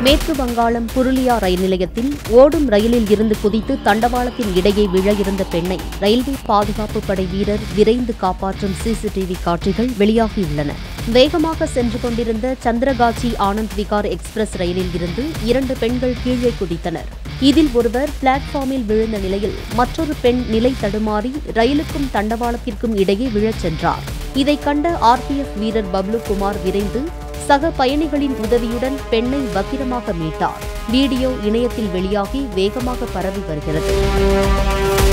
மேற்கு வங்காளம் புருலியா ரயில் நிலையத்தில் ஓடும் ரயிலில் இருந்து குதித்து தண்டவாளத்தின் இடையே விழ இருந்த பெண்ணை ரயில்வே பாதுகாப்பு படை வீரர் விரைந்து காப்பாற்றும் சிசிடிவி காட்சிகள் வெளியாகியுள்ளன வேகமாக சென்று கொண்டிருந்த சந்திரகாச்சி ஆனந்த் விகார் எக்ஸ்பிரஸ் ரயிலில் இருந்து இரண்டு பெண்கள் கீழே குதித்தனர் இதில் ஒருவர் பிளாட்ஃபார்மில் விழுந்த நிலையில் மற்றொரு பெண் நிலை தடுமாறி ரயிலுக்கும் தண்டவாளத்திற்கும் இடையே விழச் சென்றார் இதைக் கண்ட ஆர்பிஎஃப் வீரர் பப்லு குமார் விரைந்து சக பயணிகளின் உதவியுடன் பெண்ணை பத்திரமாக மீட்டார் வீடியோ இணையத்தில் வெளியாகி வேகமாக பரவி வருகிறது